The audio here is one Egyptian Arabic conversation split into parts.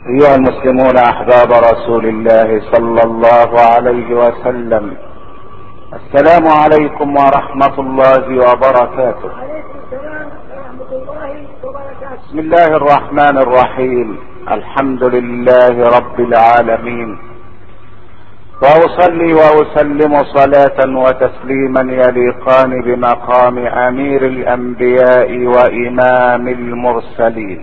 ايها المسلمون احباب رسول الله صلى الله عليه وسلم السلام عليكم ورحمة الله وبركاته وعليكم السلام ورحمة الله وبركاته بسم الله الرحمن الرحيم الحمد لله رب العالمين واصلي واسلم صلاة وتسليما يليقان بمقام امير الانبياء وامام المرسلين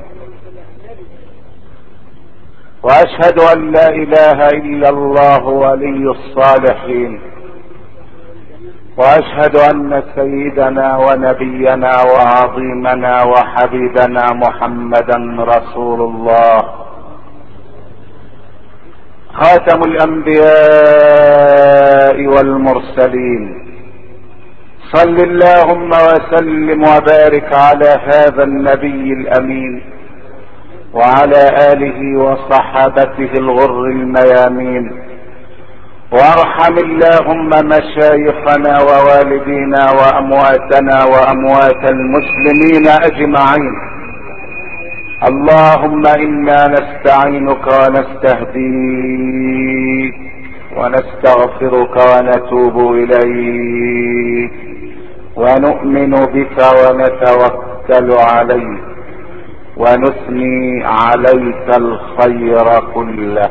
واشهد ان لا اله الا الله ولي الصالحين واشهد ان سيدنا ونبينا وعظيمنا وحبيبنا محمدا رسول الله خاتم الانبياء والمرسلين صل اللهم وسلم وبارك على هذا النبي الامين وعلى اله وصحابته الغر الميامين وارحم اللهم مشايخنا ووالدينا وامواتنا واموات المسلمين اجمعين اللهم انا نستعينك ونستهديك ونستغفرك ونتوب اليك ونؤمن بك ونتوكل عليك ونثني عليك الخير كله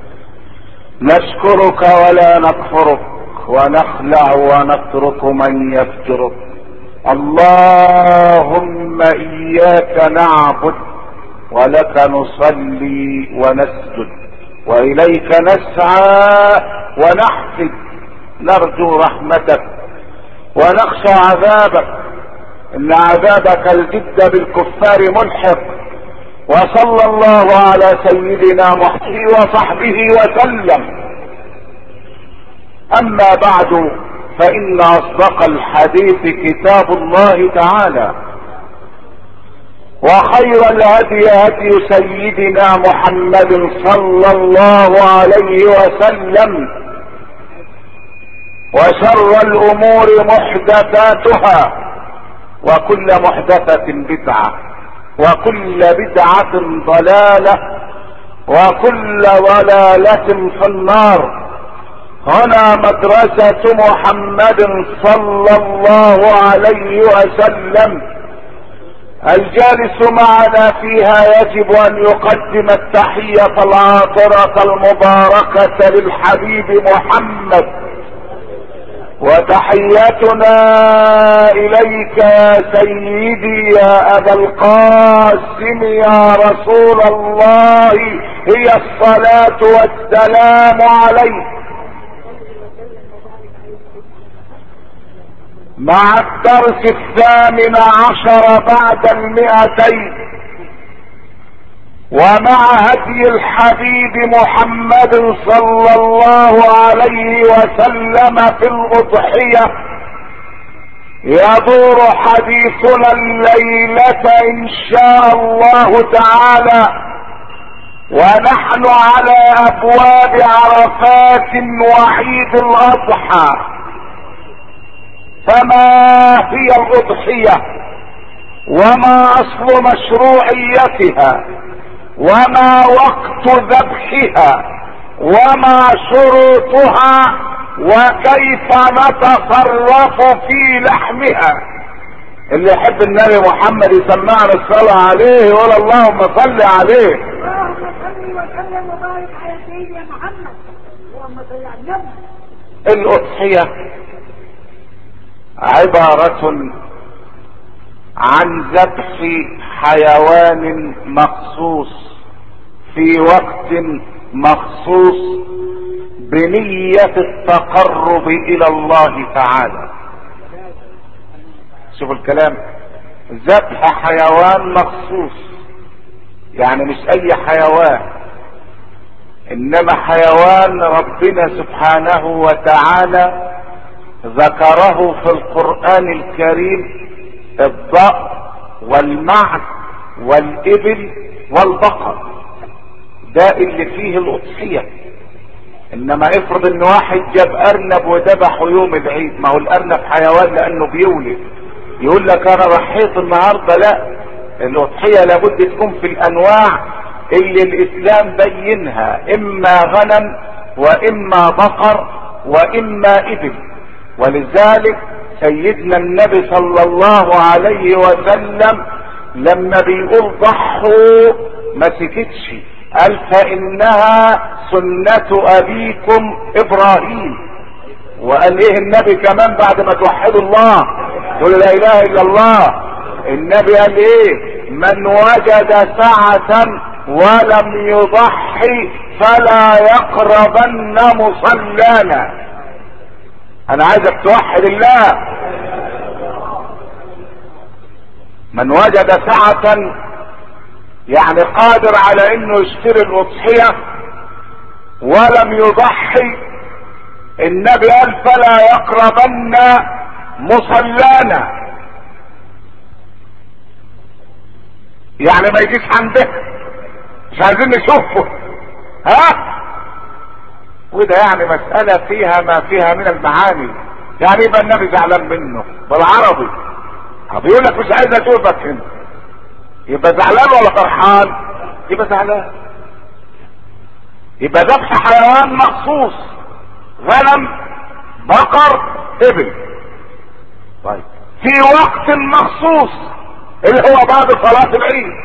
نشكرك ولا نكفرك ونخلع ونترك من يفجرك اللهم اياك نعبد ولك نصلي ونسجد واليك نسعى ونحفد نرجو رحمتك ونخشى عذابك ان عذابك الجد بالكفار ملحق وصلى الله على سيدنا محمد وصحبه وسلم اما بعد فان اصدق الحديث كتاب الله تعالى وخير الهدي هدي سيدنا محمد صلى الله عليه وسلم وشر الامور محدثاتها وكل محدثة بدعة وكل بدعة ضلالة وكل ضلالة في النار هنا مدرسة محمد صلى الله عليه وسلم الجالس معنا فيها يجب ان يقدم التحية العاطرة المباركة للحبيب محمد وتحياتنا اليك يا سيدي يا ابا القاسم يا رسول الله هي الصلاة والسلام عليك مع الدرس الثامن عشر بعد المئتين ومع هدي الحبيب محمد صلى الله عليه وسلم في الاضحية يدور حديثنا الليلة ان شاء الله تعالى ونحن على ابواب عرفات وعيد الاضحى فما هي الاضحية وما اصل مشروعيتها وما وقت ذبحها وما شروطها وكيف نتصرف في لحمها اللي يحب النبي محمد يسمعنا الصلاة عليه يقول اللهم صل عليه اللهم صل وسلم وبارك على سيدنا محمد اللهم صل على النبي الأضحية عبارة عن ذبح حيوان مخصوص في وقت مخصوص بنية التقرب الى الله تعالى شوف الكلام ذبح حيوان مخصوص يعني مش اي حيوان انما حيوان ربنا سبحانه وتعالى ذكره في القرآن الكريم الضأ والمعز والإبل والبقر ده اللي فيه الأضحية إنما افرض إن واحد جاب أرنب وذبحه يوم العيد ما هو الأرنب حيوان لأنه بيولد يقول لك أنا ضحيت النهاردة لا الأضحية لابد تكون في الأنواع اللي الاسلام بينها اما غنم واما بقر واما ابل ولذلك سيدنا النبي صلى الله عليه وسلم لما بيقول ضحوا ما سكتش قال فانها سنة ابيكم ابراهيم وقال ايه النبي كمان بعد ما توحدوا الله قل لا اله الا الله النبي قال ايه من وجد سعة ولم يضحي فلا يقربن مصلانا انا عايزك توحد الله من وجد سعة يعني قادر على انه يشتري الاضحية ولم يضحي النبي قال فلا يقربن مصلانا يعني ما يجيش عندك مش عايزين نشوفه ها وده يعني مسألة فيها ما فيها من المعاني يعني يبقى النبي زعلان منه بالعربي بيقول لك مش عايز اشوفك هنا يبقى زعلان ولا فرحان يبقى زعلان يبقى ذبح حيوان مخصوص غنم بقر ابل طيب في وقت مخصوص اللي هو بعد صلاة العيد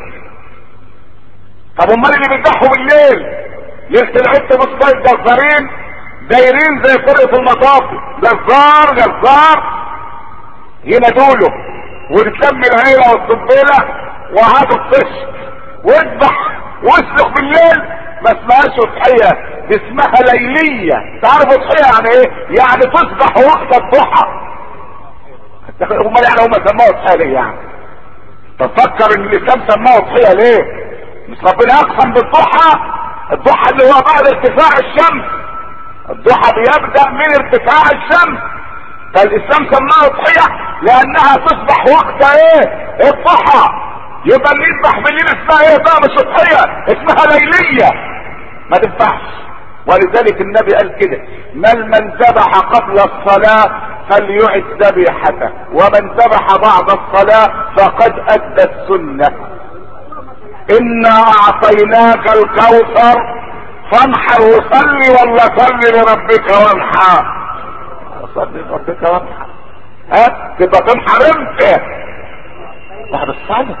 طب امال اللي بيذبحوا بالليل ليلة العيد تبص جزارين دايرين زي فرقة المطافي جزار جزار ينادوله وتلم العيلة والصبيلة وهاتوا الطش واذبح واسلخ بالليل ما اسمهاش اضحية دي اسمها ليلية تعرفوا اضحية يعني ايه يعني تصبح وقت الضحى امال يعني هم سموها اضحية ليه يعني تفكر ان الاسلام سماه اضحية ليه مش ربنا اقسم بالضحى الضحى اللي هو بعد ارتفاع الشمس الضحى بيبدأ من ارتفاع الشمس فالاسلام سماه اضحية لانها تصبح وقت ايه الضحى يبقى اللي يذبح بالليل اسمها ايه بقى مش اضحية اسمها ليلية ما تنفعش ولذلك النبي قال كده من من ذبح قبل الصلاة فليعد ذبيحته ومن ذبح بعد الصلاة فقد ادى السنة انا اعطيناك الكوثر فانحر وصلي ولا صلي لربك وانحر صلي لربك وانحر ها تبقى تنحر امتى بعد الصلاه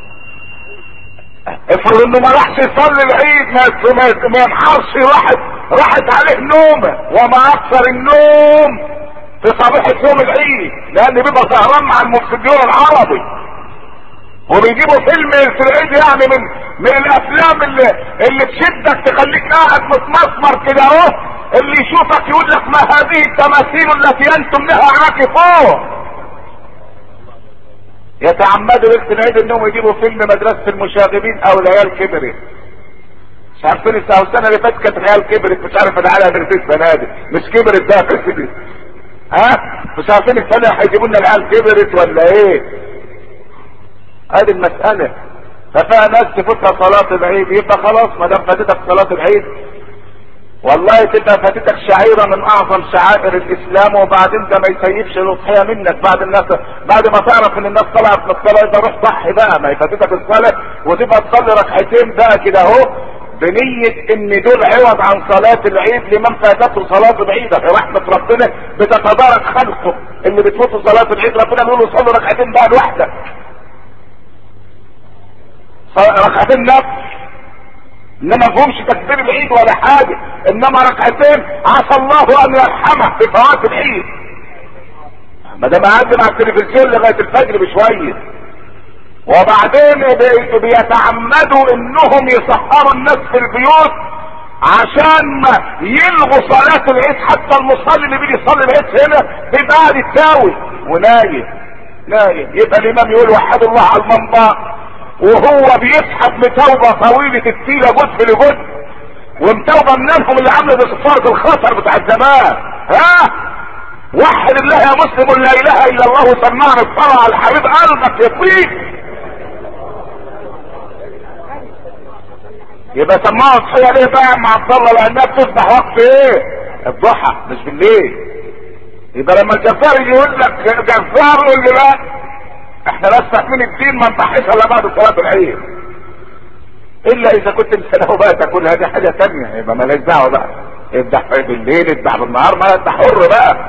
افرض انه ما راحش يصلي العيد ما ما ينحرش واحد راحت عليه نومه وما اكثر النوم في صبيحة يوم العيد لان بيبقى سهران مع المفسدين العربي وبيجيبوا فيلم في العيد يعني من من الافلام اللي اللي تشدك تخليك قاعد متمسمر كده اهو اللي يشوفك يقول لك ما هذه التماثيل التي انتم لها عاكفون يتعمدوا ليله العيد انهم يجيبوا فيلم مدرسه المشاغبين او العيال كبرت مش عارفين السنه السنه اللي فاتت كانت العيال كبرت مش عارف العيال مدرسه بنادق مش كبرت ده كبرت ها مش عارفين السنه هيجيبوا لنا العيال كبرت ولا ايه هذه المساله ففيها ناس تفوتها صلاه العيد يبقى خلاص ما دام فاتتك صلاه العيد والله تبقى فاتتك شعيرة من اعظم شعائر الاسلام وبعدين ده ما يسيبش الاضحية منك بعد الناس بعد ما تعرف ان الناس طلعت من الصلاة يبقى روح ضحي بقى ما يفاتتك الصلاة وتبقى تصلي ركعتين بقى كده اهو بنية ان دول عوض عن صلاة العيد لمن فاتته صلاة العيد في رحمة ربنا بتتدارك خلقه اللي بتفوتوا صلاة العيد ربنا بيقول له صلي ركعتين بقى لوحدك ركعتين نفس انما فهمش تكبير العيد ولا حاجة انما ركعتين عسى الله ان يرحمه في فوات العيد ما دام قاعد مع التلفزيون لغاية الفجر بشوية وبعدين بيتعمدوا انهم يسهروا الناس في البيوت عشان ما يلغوا صلاة العيد حتى المصلي اللي بيجي يصلي العيد هنا بيبقى قاعد يتاوي ونايم نايم يبقى الامام يقول وحد الله على المنبر وهو بيسحب متوبة طويلة التيلة جد لجد ومتوبة منهم اللي عاملة زي صفارة الخطر بتاع الزمان ها وحد الله يا مسلم لا اله الا الله وسمعنا الصلاة على الحبيب قلبك يطيق يبقى سماها اضحية ليه بقى يا عم عبد الله لانها بتصبح وقت ايه الضحى مش بالليل يبقى لما الجزار يجي يقول لك جزار يقول لي لا احنا بس فاهمين الدين ما نضحيش الا بعد صلاه العيد الا اذا كنت انت لو بقى تاكل هذه حاجه تانية يبقى مالك دعوه بقى اذبح بالليل اذبح بالنهار ما انت حر بقى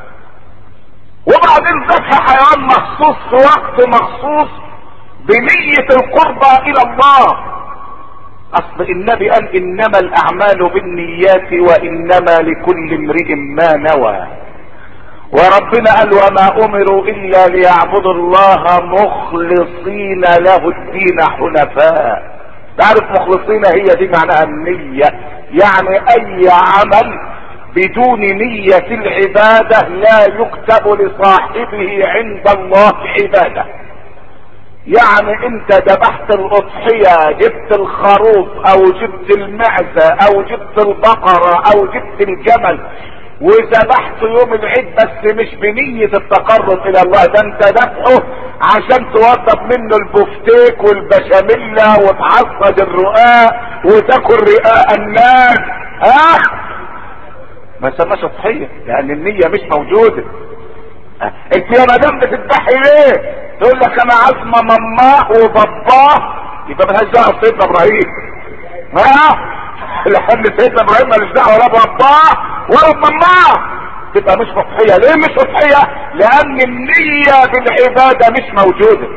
وبعدين ذبح حيوان مخصوص في وقت مخصوص بنية القربى الى الله اصل النبي قال انما الاعمال بالنيات وانما لكل امرئ ما نوى وربنا قال وما امروا الا ليعبدوا الله مخلصين له الدين حنفاء تعرف مخلصين هي دي معناها النية يعني اي عمل بدون نية العبادة لا يكتب لصاحبه عند الله عبادة يعني انت ذبحت الاضحية جبت الخروف او جبت المعزة او جبت البقرة او جبت الجمل وذبحت يوم العيد بس مش بنية التقرب الى الله ده انت ذبحه عشان توضب منه البفتيك والبشاميلا وتعصج الرقاق وتاكل رقاق الناس ها ما سماش اضحية لان النية مش موجودة انت يا مدام بتذبحي ليه تقول لك انا عازمه ماماه وباباه يبقى ملهاش دعوه بسيدنا ابراهيم ها لان سيدنا ابراهيم مالوش دعوه ولا باباه ولا بماماه تبقى مش اضحيه ليه مش اضحيه لان النيه بالعباده مش موجوده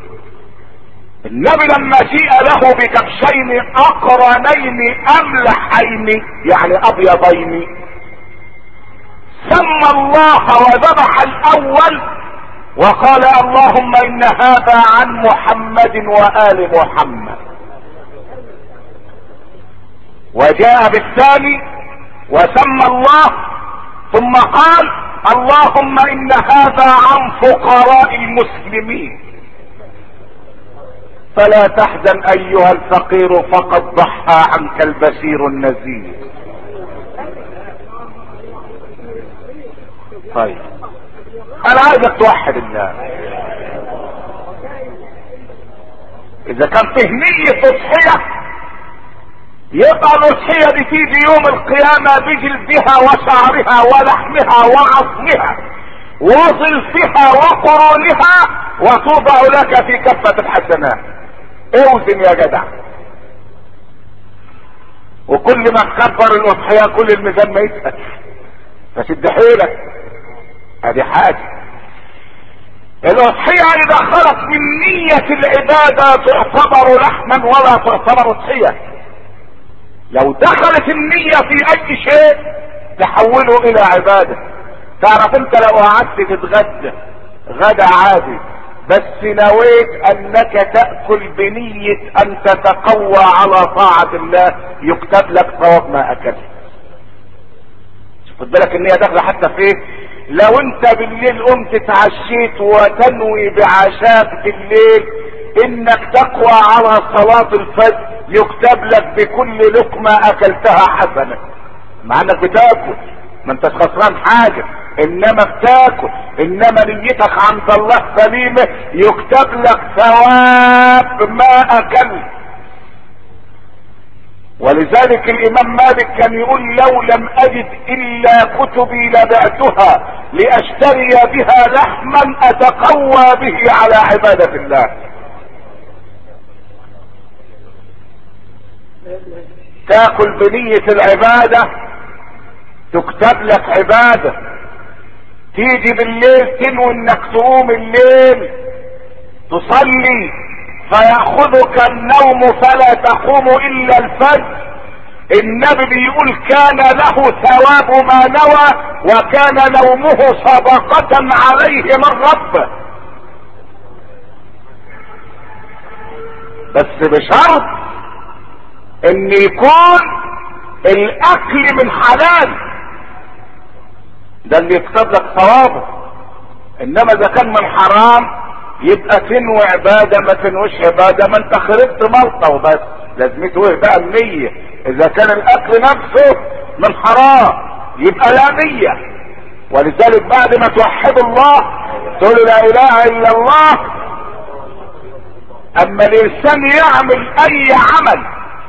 النبي لما جيء له بكبشين اقرنين املحين يعني ابيضين سمى الله وذبح الاول وقال اللهم ان هذا عن محمد وال محمد وجاء بالثاني وسمى الله ثم قال اللهم ان هذا عن فقراء المسلمين فلا تحزن ايها الفقير فقد ضحى عنك البشير النذير طيب انا عايزك توحد الله اذا كان فيه نية تضحية يبقى الاضحية دي تيجي يوم القيامة بجلدها وشعرها ولحمها وعظمها وظلفها وقرونها وتوضع لك في كفة الحسنات اوزن يا جدع وكل ما تكبر الاضحية كل الميزان ما يتقل فشد حيلك ادي حاجة الاضحية اذا خلت من نية العبادة تعتبر لحما ولا تعتبر اضحية لو دخلت النية في اي شيء تحوله الى عبادة تعرف انت لو قعدت تتغدى غدا عادي بس نويت انك تأكل بنية ان تتقوى على طاعة الله يكتب لك ثواب ما اكلت خد بالك النية داخلة حتى في لو انت بالليل قمت اتعشيت وتنوي بعشاك بالليل انك تقوى على صلاة الفجر يكتب لك بكل لقمة اكلتها حسنة مع انك بتاكل ما انتش خسران حاجة انما بتاكل انما نيتك عند الله سليمة يكتب لك ثواب ما اكلت ولذلك الامام مالك كان يقول لو لم اجد الا كتبي لبعتها لاشتري بها لحما اتقوى به على عبادة الله تاكل بنية العبادة تكتب لك عبادة تيجي بالليل تنوي انك تقوم الليل تصلي فيأخذك النوم فلا تقوم الا الفجر النبي بيقول كان له ثواب ما نوى وكان نومه صدقة عليه من ربه بس بشرط ان يكون الاكل من حلال ده اللي يكتب لك ثوابه انما اذا كان من حرام يبقى تنوي عبادة ما تنويش عبادة ما انت خربت ملطة وبس لازمته ايه بقى النية اذا كان الاكل نفسه من حرام يبقى لا نية ولذلك بعد ما توحد الله تقول لا اله الا الله اما الانسان يعمل اي عمل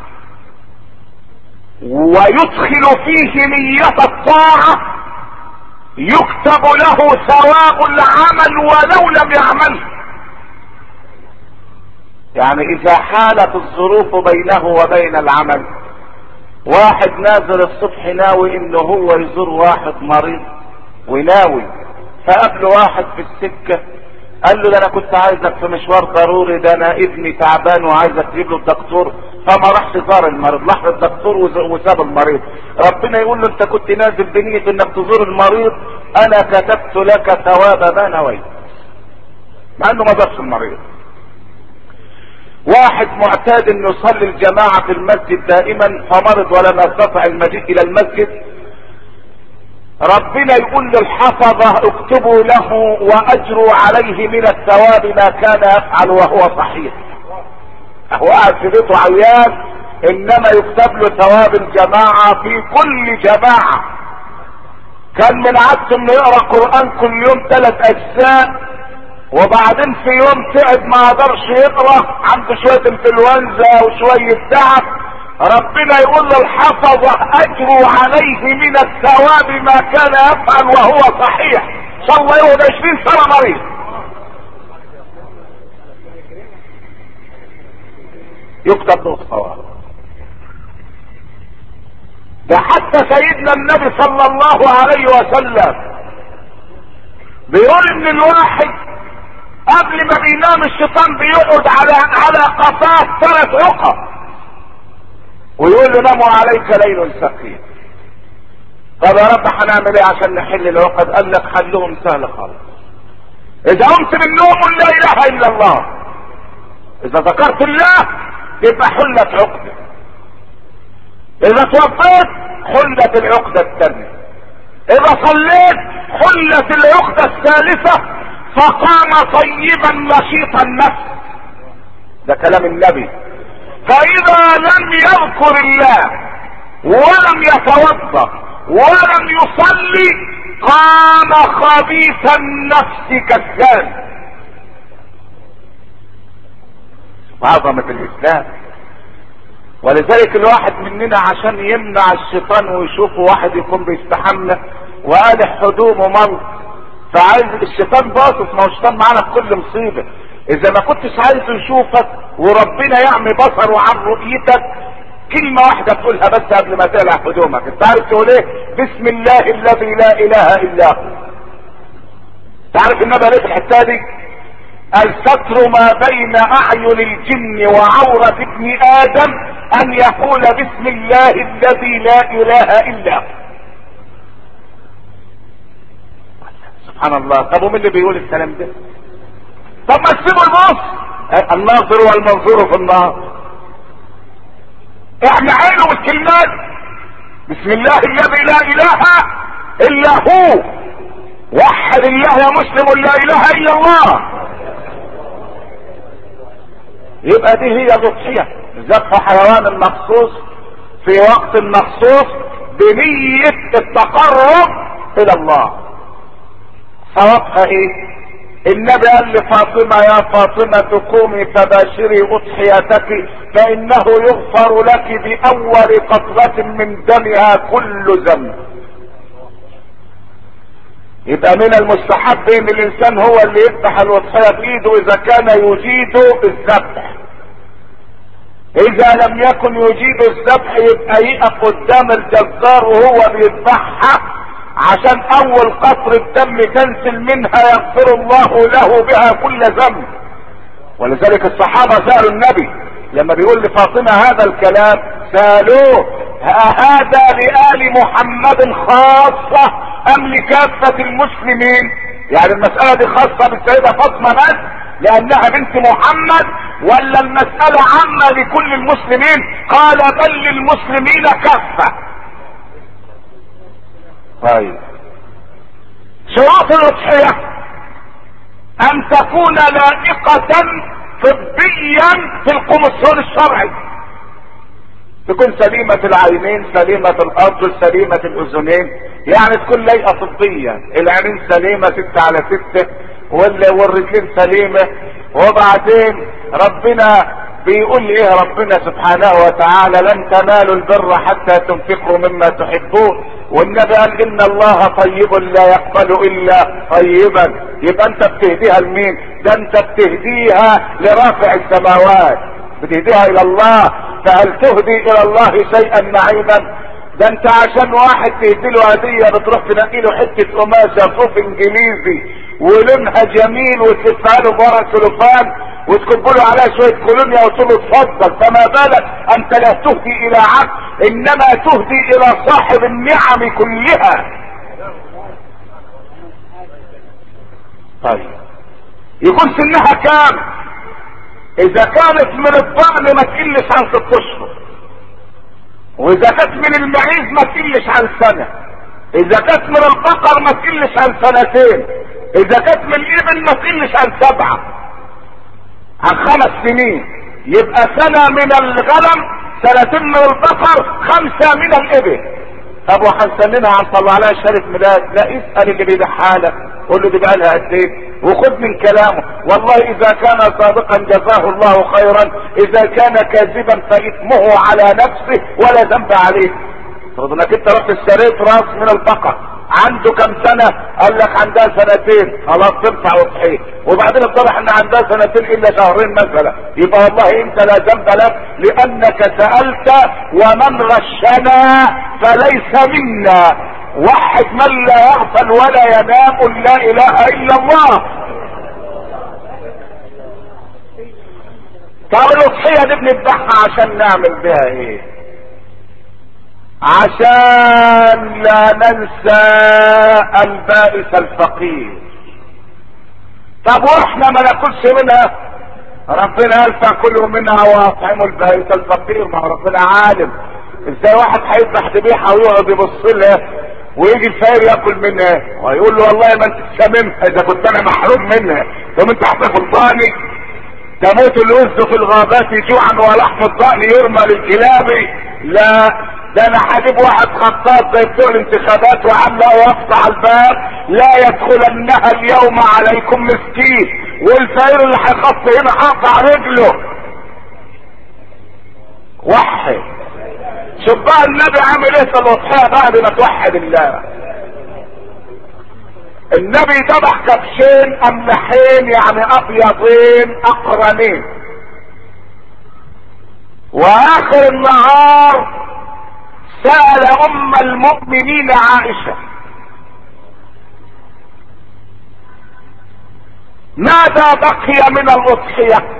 ويدخل فيه نية الطاعة يكتب له ثواب العمل ولو لم يعمله يعني اذا حالت الظروف بينه وبين العمل واحد نازل الصبح ناوي انه هو يزور واحد مريض وناوي فقابل واحد في السكة قال له ده انا كنت عايزك في مشوار ضروري ده انا ابني تعبان وعايزك تجيب له الدكتور فما راحش زار المريض راح للدكتور وساب المريض ربنا يقول له انت كنت نازل بنية انك تزور المريض انا كتبت لك ثواب ما نويت مع انه ما زارش المريض واحد معتاد انه يصلي الجماعة في المسجد دائما فمرض ولم يستطع المجيء الى المسجد ربنا يقول للحفظة اكتبوا له واجروا عليه من الثواب ما كان يفعل وهو صحيح هو قاعد في بيته عيان انما يكتب له ثواب الجماعة في كل جماعة كان من عادته انه يقرا قرآن كل يوم ثلاث اجزاء وبعدين في يوم تعب ما قدرش يقرا عنده شويه انفلونزا وشويه تعب ربنا يقول للحفظة اجروا عليه من الثواب ما كان يفعل وهو صحيح صلى الله يقعد 20 سنه مريض يكتب له الثواب ده حتى سيدنا النبي صلى الله عليه وسلم بيقول ان الواحد قبل ما بينام الشيطان بيقعد على على قفاه ثلاث عقب ويقول له ناموا عليك ليل ثقيل طب يا رب هنعمل ايه عشان نحل العقد قال لك حلهم سهل خالص اذا قمت من النوم قل لا اله الا الله اذا ذكرت الله يبقى حلت عقده اذا توفيت حلت العقده الثانيه اذا صليت حلت العقده الثالثه فقام طيبا نشيط النفس ده كلام النبي فاذا لم يذكر الله ولم يتوضا ولم يصلي قام خبيث النفس كالثاني عظمة الاسلام ولذلك الواحد مننا عشان يمنع الشيطان ويشوفه واحد يكون بيستحمى وقالح هدومه ملط فعايز الشيطان باصص ما هو الشيطان معانا في كل مصيبه اذا ما كنتش عايزه يشوفك وربنا يعمي بصره عن رؤيتك كلمة واحدة تقولها بس قبل ما تقلع هدومك انت عارف تقول ايه بسم الله الذي لا اله الا هو تعرف النبي ليه في الحتة دي الستر ما بين اعين الجن وعورة ابن ادم ان يقول بسم الله الذي لا اله الا هو سبحان الله طب ومين اللي بيقول الكلام ده طب ما تسيبوا البص الناظر والمنظور في النار احنا عينه بالكلمات بسم الله الذي لا اله الا هو وحد الله يا مسلم لا اله الا الله يبقى دي هي الأضحية ذبح حيوان مخصوص في وقت مخصوص بنية التقرب الى الله ثوابها ايه النبي قال لفاطمة يا فاطمة قومي فباشري اضحيتك فانه يغفر لك باول قطرة من دمها كل ذنب يبقى من المستحب ان الانسان هو اللي يذبح الاضحية بايده اذا كان يجيد الذبح اذا لم يكن يجيد الذبح يبقى يقف قدام الجزار وهو بيذبحها عشان اول قطر الدم تنزل منها يغفر الله له بها كل ذنب ولذلك الصحابة سألوا النبي لما بيقول لفاطمة هذا الكلام سألوه هذا لآل محمد خاصة ام لكافة المسلمين يعني المسألة دي خاصة بالسيدة فاطمة بس لانها بنت محمد ولا المسألة عامة لكل المسلمين قال بل للمسلمين كافة طيب شروط الأضحية أن تكون لائقة طبيا في القمصون الشرعي تكون سليمة العينين سليمة الأرجل سليمة الأذنين يعني تكون لايقة طبيا العينين سليمة ستة على ستة والرجلين سليمة وبعدين ربنا بيقول ايه ربنا سبحانه وتعالى لن تنالوا البر حتى تنفقوا مما تحبون والنبي قال ان الله طيب لا يقبل الا طيبا يبقى انت بتهديها لمين ده انت بتهديها لرافع السماوات بتهديها الى الله فهل تهدي الى الله شيئا معيبا ده انت عشان واحد تهدي له هديه بتروح تنقي له حته قماشه صوف انجليزي ولونها جميل وتلفها له ورق سلوفان وتكب له عليها شويه كولونيا وتقول له اتفضل فما بالك انت لا تهدي الى عبد انما تهدي الى صاحب النعم كلها طيب يكون سنها كام اذا كانت من الضأن ما تقلش عن ست اشهر واذا كانت من المعيز ما تقلش عن سنة اذا كانت من البقر ما تقلش عن سنتين اذا كانت من الابل ما تقلش عن سبعة عن خمس سنين يبقى سنة من الغنم سنتين من البقر خمسة من الابل طب وهنسننها هنطلع عليها شهادة ميلاد لا اسأل اللي بيدعها لك قول له دي بقالها قد ايه وخذ من كلامه والله اذا كان صادقا جزاه الله خيرا اذا كان كاذبا فاثمه على نفسه ولا ذنب عليه فرض انك انت رحت اشتريت راس من البقر عنده كم سنة قال لك عندها سنتين خلاص تنفع وصحيح وبعدين اتضح ان عندها سنتين الا شهرين مثلا يبقى والله انت لا ذنب لك لانك سألت ومن غشنا فليس منا وحد من لا يغفل ولا ينام لا اله الا الله طب الاضحيه دي بنذبحها عشان نعمل بها ايه عشان لا ننسى البائس الفقير طب واحنا ما ناكلش منها ربنا قال فكلوا منها واطعموا البائس الفقير ما هو ربنا عالم ازاي واحد هيذبح ذبيحه ويقعد يبص لها ويجي الفقير ياكل منها ويقول له والله ما انت ساممها اذا كنت انا محروم منها طب انت هتاكل ضاني تموت الوز في الغابات جوعا ولحم الضأن يرمى للكلاب لا ده انا هجيب واحد خطاط زي بتوع الانتخابات وعامله وقف على الباب لا يدخلنها اليوم عليكم مسكين والفقير اللي هيخط هنا هقطع رجله وحد شوف بقى النبي عامل ايه في الاضحيه بعد ما توحد الله النبي ذبح كبشين املحين يعني ابيضين اقرنين واخر النهار سأل ام المؤمنين عائشة ماذا بقي من الاضحية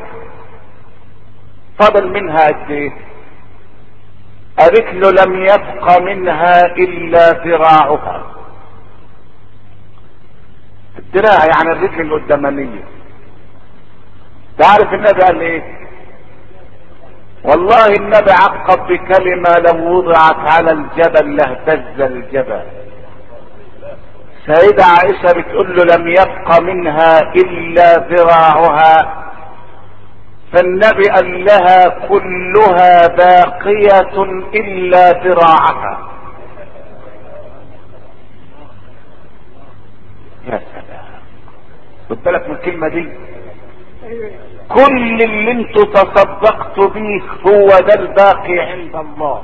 فضل منها قد ايه قالت له لم يبق منها الا ذراعها الدراع يعني الرجل القدامانية تعرف النبي قال ايه والله النبي عقب بكلمة لو وضعت على الجبل لاهتز الجبل سيدة عائشة بتقول له لم يبق منها الا ذراعها فالنبي قال لها كلها باقية الا ذراعها يا سلام خد بالك من الكلمة دي كل اللي انتوا تصدقتوا بيه هو ده الباقي عند الله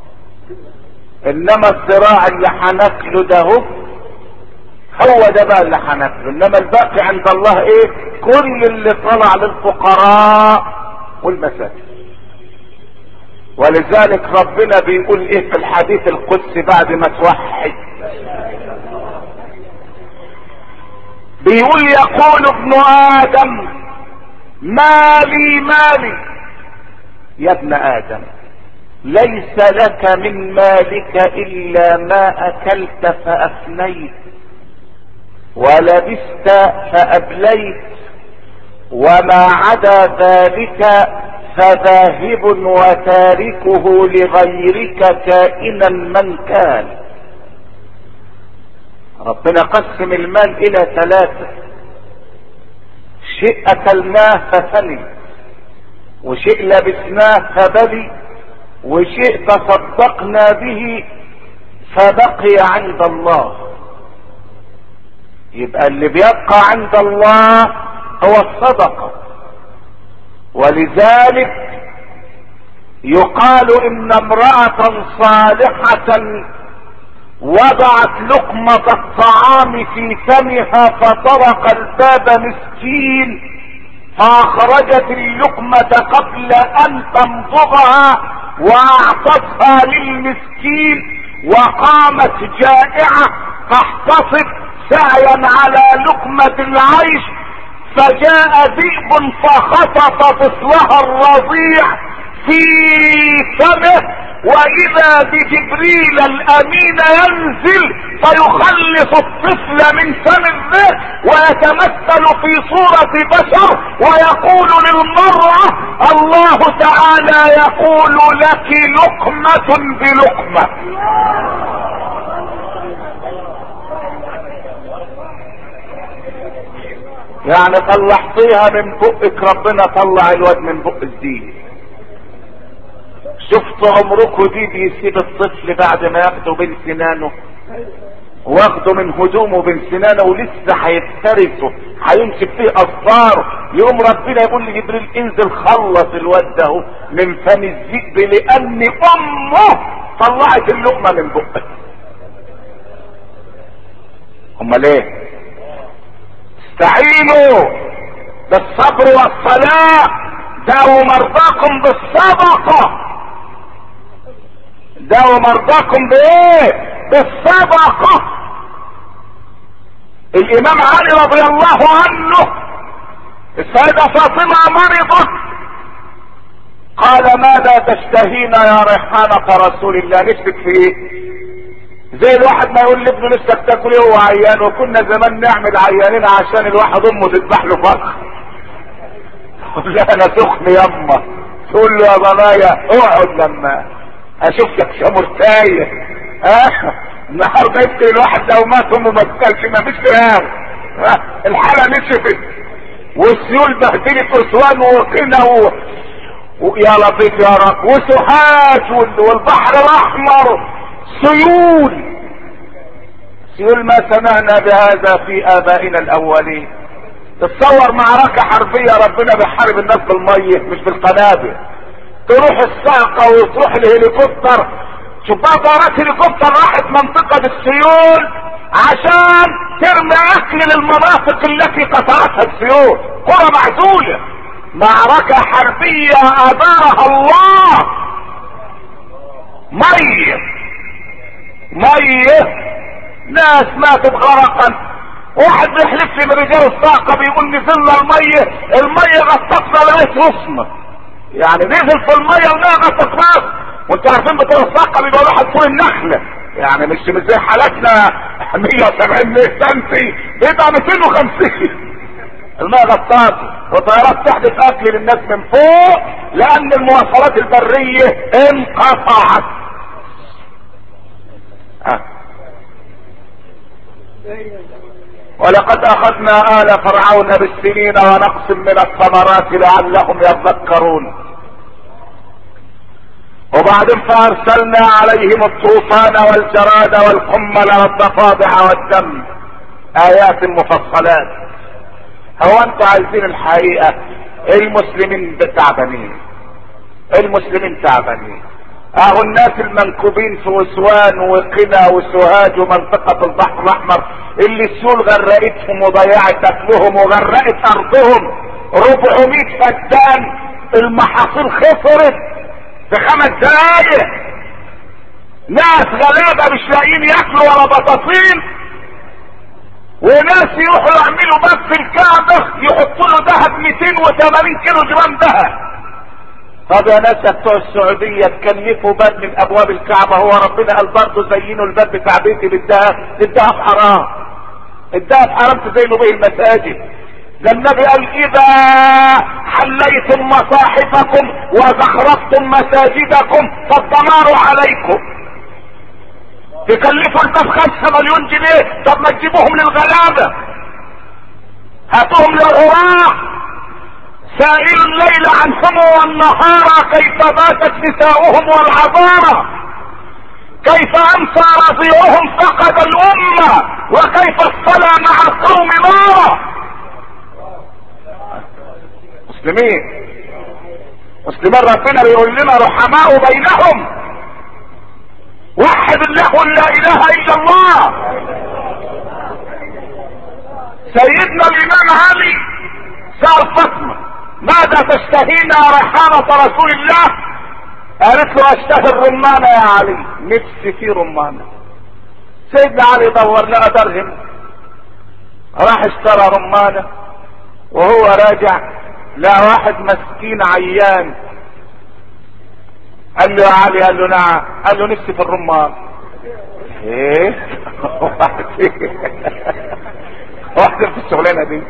انما الذراع اللي هناكله ده هو هو ده بقى اللي هناكله انما الباقي عند الله ايه كل اللي طلع للفقراء والمساكين ولذلك ربنا بيقول ايه في الحديث القدسي بعد ما توحد بيقول يقول ابن ادم مالي مالي يا ابن ادم ليس لك من مالك الا ما اكلت فافنيت ولبست فابليت وما عدا ذلك فذاهب وتاركه لغيرك كائنا من كان ربنا قسم المال الى ثلاثة شيء اكلناه ففني وشيء لبسناه فبلي وشيء تصدقنا به فبقي عند الله يبقى اللي بيبقى عند الله هو الصدقة ولذلك يقال ان امرأة صالحة وضعت لقمة الطعام في فمها فطرق الباب مسكين فاخرجت اللقمة قبل ان تمضغها واعطتها للمسكين وقامت جائعة تحتصب سعيا على لقمة العيش فجاء ذئب فخطف طفلها الرضيع في فمه واذا بجبريل الامين ينزل فيخلص الطفل من فم الذئب ويتمثل في صورة بشر ويقول للمرأة الله تعالى يقول لك لقمة بلقمة يعني طلعتيها من بقك ربنا طلع الواد من بق الدين شفت عمركم دي بيسيب الطفل بعد ما ياخده بين سنانه واخده من هدومه بين سنانه ولسه هيفترسه هيمسك فيه اصفار يقوم ربنا يقول لجبريل انزل خلص الواد ده من فم الذئب لان امه طلعت اللقمه من بقه امال ايه استعينوا بالصبر والصلاة داووا مرضاكم بالصدقة داووا مرضاكم بايه بالصدقة الامام علي رضي الله عنه السيدة فاطمة مرضت قال ماذا تشتهين يا ريحانة رسول الله نفسك في ايه زي الواحد ما يقول لابنه نفسك تاكل ايه وهو عيان وكنا زمان نعمل عيانين عشان الواحد امه تذبح له فرخ لا انا سخن يما تقول له يا بنايا اقعد لما اشوف لك شمر تايه اه النهارده يمكن الواحد لو مات امه ما تاكلش ما فيش فراغ اه الحاله نشفت والسيول بهدلت اسوان وقنا و... ويا لطيف يا رب وسوهاج وال- والبحر الاحمر سيول سيول ما سمعنا بهذا في ابائنا الاولين تتصور معركة حربية ربنا بيحارب الناس بالمية مش بالقنابل تروح الصاعقة وتروح الهليكوبتر شوف بقى طيارات هليكوبتر راحت منطقة السيول عشان ترمي اكل للمناطق التي قطعتها السيول قرى معزولة معركة حربية ادارها الله مية مية ناس ماتت غرقا واحد بيحلف لي من رجال الصاقة بيقول نزلنا المية المية غطتنا لغاية وسطنا يعني نزل في المية المية غطت راس وانتوا عارفين بتوع الصاقة بيبقى واحد فوق النخلة يعني مش مش زي حالاتنا 170 سنتي بيبقى 250 الماء غطاته وطيارات تحدث اكل للناس من فوق لان المواصلات البرية انقطعت آه. ولقد اخذنا ال فرعون بالسنين ونقص من الثمرات لعلهم يذكرون وبعدين فارسلنا عليهم الطوفان والجراد والقمل والضفادع والدم ايات مفصلات هو انتوا عايزين الحقيقة المسلمين تعبانين المسلمين تعبانين اهو الناس المنكوبين في وسوان وقنا وسوهاج ومنطقة البحر الاحمر اللي السيول غرقتهم وضيعت اكلهم وغرقت ارضهم 400 فدان المحاصيل خسرت في خمس دقايق ناس غلابة مش لاقيين ياكلوا ولا بطاطين وناس يروحوا يعملوا باب في الكعبة يحطوا له ذهب 280 كيلو جرام ذهب طب يا ناس يا بتوع السعودية تكلفوا باب من ابواب الكعبة هو ربنا قال برضه زينوا الباب بتاع بيتي بالذهب الذهب حرام الذهب حرام تزينوا به المساجد ده النبي قال اذا حليتم مصاحفكم وزخرفتم مساجدكم فالدمار عليكم تكلفوا الباب خمسة مليون جنيه طب ما تجيبوهم للغلابة هاتوهم للغراء سائل الليل عنهم والنهار كيف باتت نساؤهم والعذارى كيف امسى رضيعهم فقد الامة وكيف الصلاة مع القوم نارا مسلمين مسلمين ربنا بيقول لنا رحماء بينهم وحد الله لا اله الا الله سيدنا الامام علي سأل فاطمة ماذا تشتهين يا ريحانة رسول الله قالت له اشتهي الرمانة يا علي نفسي في رمانة سيدنا علي دور لها درهم راح اشترى رمانة وهو راجع لقى واحد مسكين عيان قال له يا علي قال له نعم قال له نفسي في الرمان ايه واحد في الشغلانه دي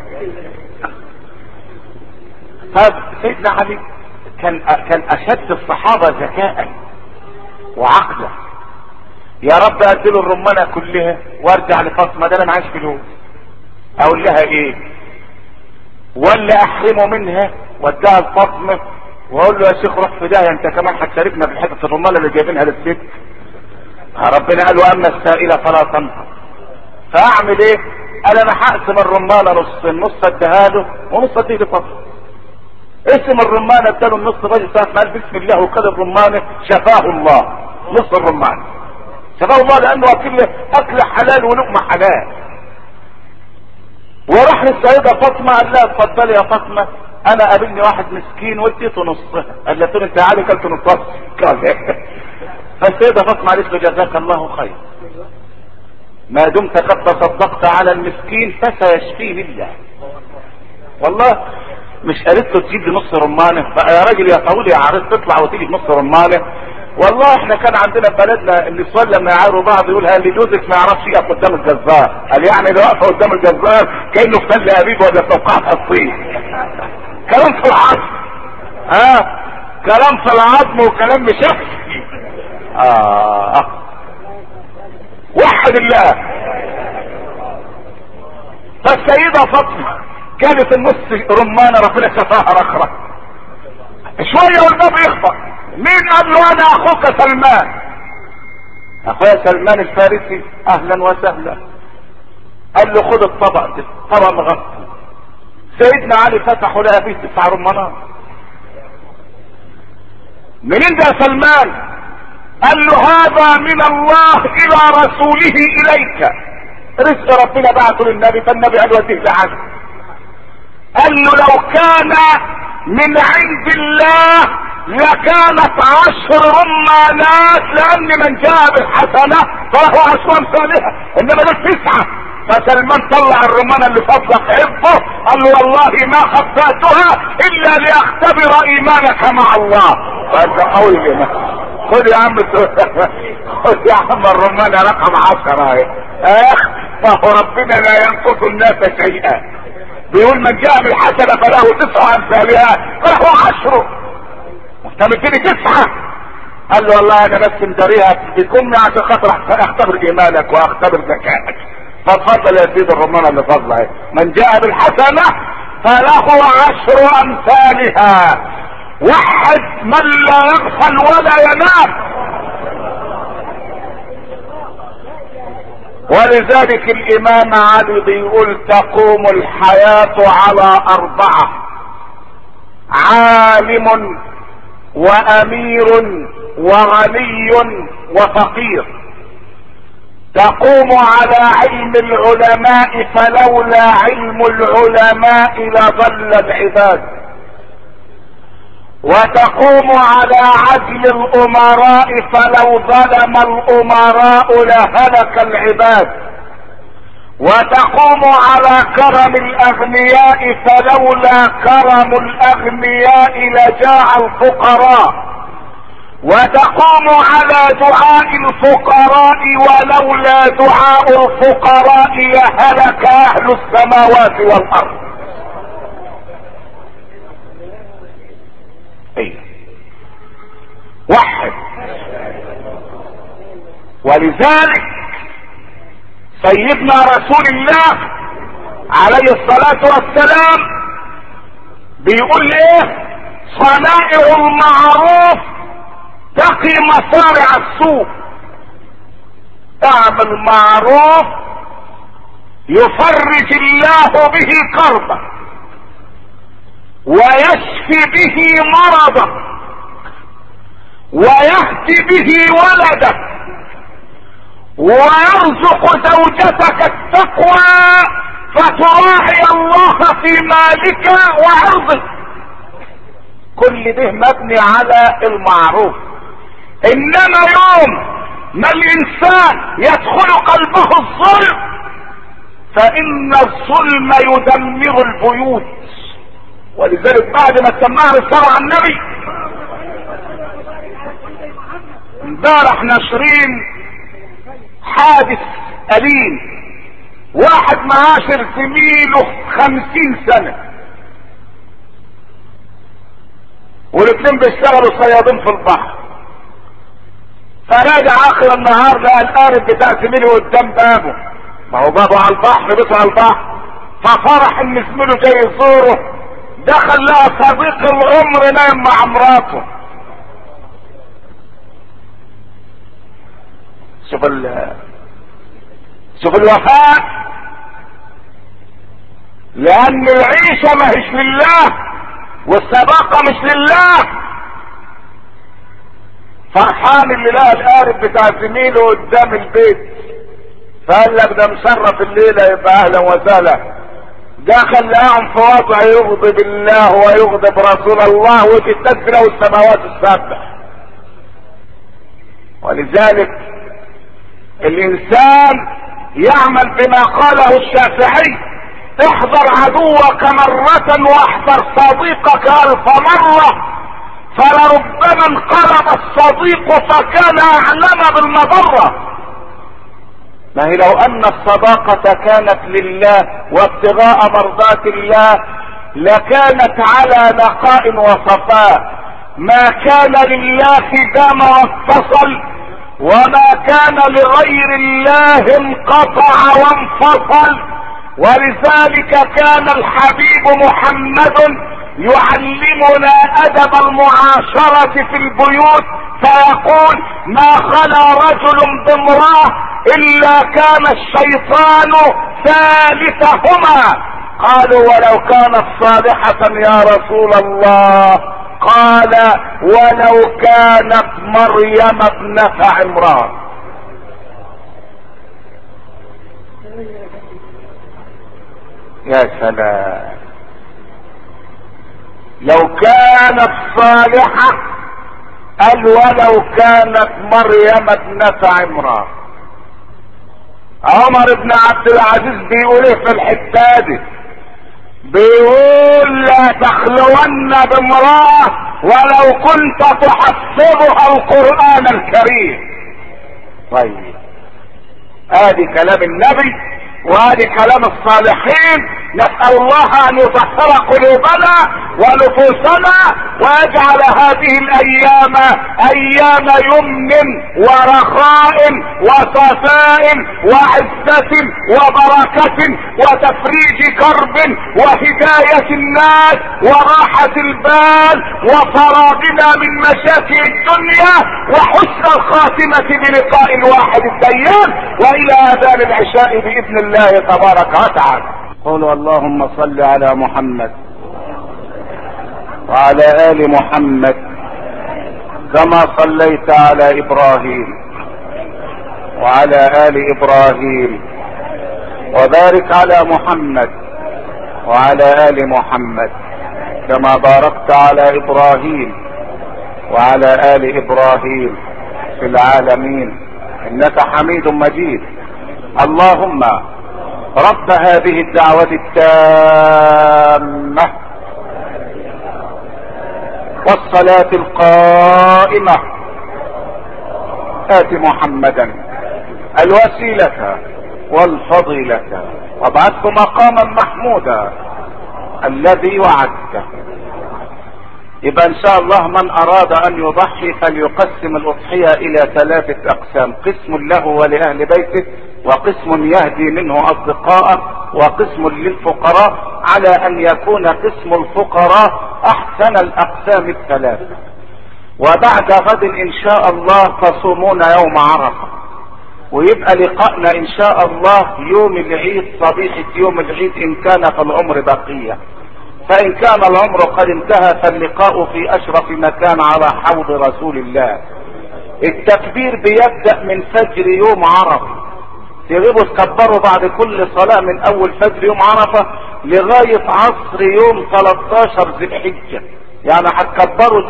طب سيدنا علي كان كان اشد الصحابه ذكاء وعقلا يا رب اديله الرمانه كلها وارجع لفاطمه ده انا معاش فلوس اقول لها ايه ولا احرمه منها واديها لفاطمه واقول له يا شيخ روح في داهيه انت كمان هتشاركنا في حته الرمانه اللي جايبينها للست ربنا قال واما السائله فلا تنهر فاعمل ايه قال انا هقسم الرمانه نصين نص اديها له ونص اديه لفاطمه اسم الرمانه اداله النص الراجل ساعه ما قال بسم الله وخد الرمانه شفاه الله نص الرمانه شفاه الله لانه اكل اكل حلال ولقمه حلال وراح للسيدة فاطمة قال لها اتفضلي يا فاطمة انا قابلني واحد مسكين واديته نصها قال لها انت عالي كلت نصها قال فالسيدة فاطمة قالت له جزاك الله خير ما دمت قد تصدقت على المسكين فسيشفيه الله والله مش قالت له تجيب لي نص رمانه بقى يا راجل يا طويل يا عريض تطلع وتيجي بنص رمانه والله احنا كان عندنا في بلدنا النسوان لما يعاروا بعض يقول اللي جوزك ما يعرفش يقف قدام الجزار قال يعني اللي واقفه قدام الجزار كانه في تل ابيب ولا في توقعها الصين كلام في العظم ها آه. كلام في العظم وكلام مشخصي اه وحد الله فالسيدة فاطمة كانت النص رمانة ربنا شفاها رخرة شوية والباب يخبط مين قال له انا اخوك سلمان اخويا سلمان الفارسي اهلا وسهلا قال له خد الطبق ده طبق مغطي سيدنا علي فتحوا لها فيه تسع رمانات منين ده يا سلمان قال له هذا من الله الى رسوله اليك رزق ربنا بعته للنبي فالنبي قال وديه لعلي قال له لو كان من عند الله لكانت عشر رمانات لان من جاء بالحسنة فله عشر امثالها انما ده تسعة فسلمان طلع الرمانة اللي فضل حبه قال له والله ما خفاتها الا لاختبر ايمانك مع الله فانت قوي الايمان خد يا عم خد يا عم الرمانة رقم عشرة اهي اخ فهو ربنا لا ينقص الناس شيئا بيقول من جاء بالحسنة فله تسعة امثالها فله عشره انت مديني تسعة قال له والله انا بس مداريها بكمي عشان خاطر اختبر ايمانك واختبر ذكائك فاتفضل يا سيدي الرمانة اللي فضل اهي من جاء بالحسنة فله عشر امثالها وحد من لا يغفل ولا ينام ولذلك الامام علي بيقول تقوم الحياة على اربعة عالم وامير وغني وفقير تقوم على علم العلماء فلولا علم العلماء لضل العباد وتقوم على عدل الامراء فلو ظلم الامراء لهلك العباد وتقوم على كرم الاغنياء فلولا كرم الاغنياء لجاع الفقراء وتقوم على دعاء الفقراء ولولا دعاء الفقراء لهلك اهل السماوات والارض ايه وحد ولذلك سيدنا رسول الله عليه الصلاة والسلام بيقول ايه صنائع المعروف تقي مصارع السوء اعمل معروف يفرج الله به كربه ويشفي به مرضه ويهدي به ولدك ويرزق زوجتك التقوى فتراعي الله في مالك وعرضك كل ده مبني على المعروف انما يوم ما الانسان يدخل قلبه الظلم فان الظلم يدمر البيوت ولذلك بعد ما سمعنا الصلاة على النبي امبارح ناشرين حادث أليم واحد معاشر زميله خمسين سنة والاتنين بيشتغلوا صيادين في البحر فراجع اخر النهار لقى القارب بتاع زميله قدام بابه ما هو بابه على البحر بيته على البحر ففرح ان زميله جاي يزوره دخل لقى صديق العمر نايم مع مراته شوف ال شوف الوفاء لان العيشة ما هيش لله والصداقة مش لله فرحان اللي لقى القارب بتاع زميله قدام البيت فقال لك ده مشرف الليلة يبقى اهلا وسهلا دخل لقاهم في وضع يغضب الله ويغضب رسول الله وتتسرى السماوات السبع ولذلك الانسان يعمل بما قاله الشافعي احذر عدوك مرة واحذر صديقك الف مرة فلربما انقرض الصديق فكان اعلم بالمضرة ما هي لو ان الصداقة كانت لله وابتغاء مرضات الله لكانت على نقاء وصفاء ما كان لله دام واتصل وما كان لغير الله انقطع وانفصل ولذلك كان الحبيب محمد يعلمنا ادب المعاشرة في البيوت فيقول ما خلا رجل بامرأة الا كان الشيطان ثالثهما قالوا ولو كانت صالحة يا رسول الله قال ولو كانت مريم ابنة عمران يا سلام لو كانت صالحة قال ولو كانت مريم ابنة عمران عمر بن عبد العزيز بيقول ايه في الحتة دي بيقول لا تخلون بامرأة ولو كنت تحفظها القرآن الكريم طيب ادي كلام النبي وادي كلام الصالحين نسأل الله ان يطهر قلوبنا ونفوسنا ويجعل هذه الايام ايام يمن ورخاء وصفاء وعزة وبركة وتفريج كرب وهداية الناس وراحة البال وفراغنا من مشاكل الدنيا وحسن الخاتمة بلقاء الواحد الديان والى اذان العشاء باذن الله تبارك وتعالى قولوا اللهم صل على محمد وعلى ال محمد كما صليت على ابراهيم وعلى ال ابراهيم وبارك على محمد وعلى ال محمد كما باركت على ابراهيم وعلى ال ابراهيم في العالمين انك حميد مجيد اللهم رب هذه الدعوة التامة والصلاة القائمة آت محمدا الوسيلة والفضيلة وابعثه مقاما محمودا الذي وعدته يبقى ان شاء الله من اراد ان يضحي فليقسم الاضحية الى ثلاثة اقسام قسم له ولاهل بيته وقسم يهدي منه اصدقاءه وقسم للفقراء على ان يكون قسم الفقراء احسن الاقسام الثلاثة وبعد غد ان شاء الله تصومون يوم عرفة ويبقى لقائنا ان شاء الله يوم العيد صبيحة يوم العيد ان كان في العمر بقية فان كان العمر قد انتهى فاللقاء في اشرف مكان على حوض رسول الله التكبير بيبدأ من فجر يوم عرفة تغيبوا تكبروا بعد كل صلاة من اول فجر يوم عرفة لغاية عصر يوم 13 ذي الحجة يعني هتكبروا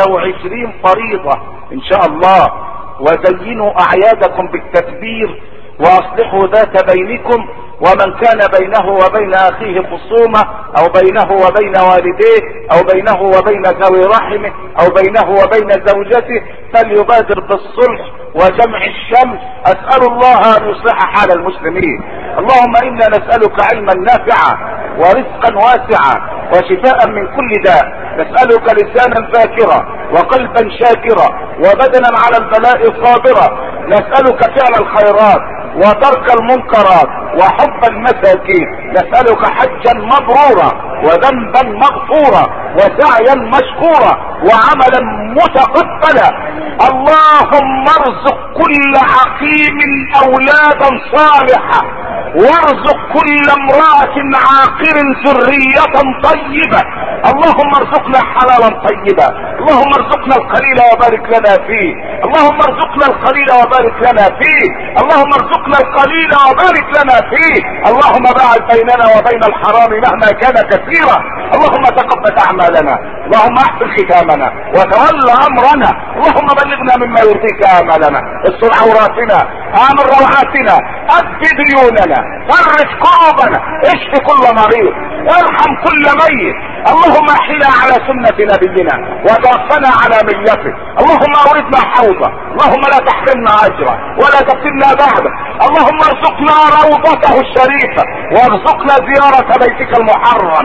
23 فريضة ان شاء الله وزينوا اعيادكم بالتكبير واصلحوا ذات بينكم ومن كان بينه وبين اخيه خصومة او بينه وبين والديه او بينه وبين ذوي رحمه او بينه وبين زوجته فليبادر بالصلح وجمع الشمس اسأل الله ان يصلح حال المسلمين اللهم انا نسألك علما نافعا ورزقا واسعا وشفاء من كل داء نسألك لسانا ذاكرا وقلبا شاكرا وبدنا على البلاء صابرا نسألك فعل الخيرات وترك المنكرات وحب المساكين نسألك حجا مبرورا وذنبا مغفورا وسعيا مشكورا وعملا متقبلا اللهم ارزق كل حكيم اولادا صالحة وارزق كل امرأة عاقر ذرية طيبة اللهم ارزقنا حلالا طيبا اللهم ارزقنا القليل وبارك لنا فيه اللهم ارزقنا القليل وبارك لنا فيه اللهم ارزقنا القليل وبارك لنا فيه اللهم باعد بيننا وبين الحرام مهما كان كثيرا اللهم تقبل اعمالنا اللهم احسن ختامنا وتولى امرنا اللهم بلغنا مما يرضيك امالنا استر عوراتنا امن روعاتنا اد ديوننا فرج كروبنا اشف كل مريض ارحم كل ميت اللهم احينا على سنة نبينا وتوفنا على ملته اللهم اوردنا حوضه اللهم لا تحرمنا اجره ولا تفتنا بعده اللهم ارزقنا روضته الشريفة وارزقنا زيارة بيتك المحرم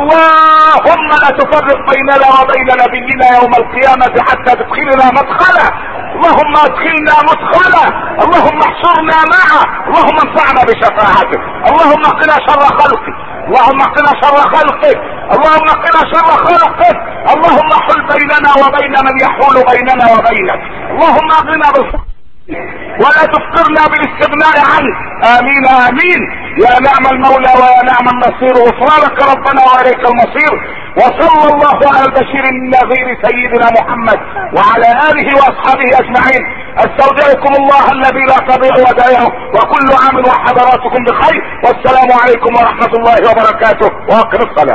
اللهم لا تفرق بيننا وبين نبينا يوم القيامة حتى تدخلنا مدخلا اللهم ادخلنا مدخلا اللهم احشرنا معه اللهم انفعنا بشفاعته اللهم قنا شر خلقك اللهم قنا شر خلقك اللهم قنا شر خلقك اللهم حل بيننا وبين من يحول بيننا وبينك اللهم اغننا بالفقر ولا تفقرنا بالاستغناء عنك امين امين يا نعم المولى ويا نعم النصير غفرانك ربنا واليك المصير وصلى الله على البشير النذير سيدنا محمد وعلى اله واصحابه اجمعين استودعكم الله الذي لا تضيع ودائعه وكل عام وحضراتكم بخير والسلام عليكم ورحمه الله وبركاته واقم الصلاه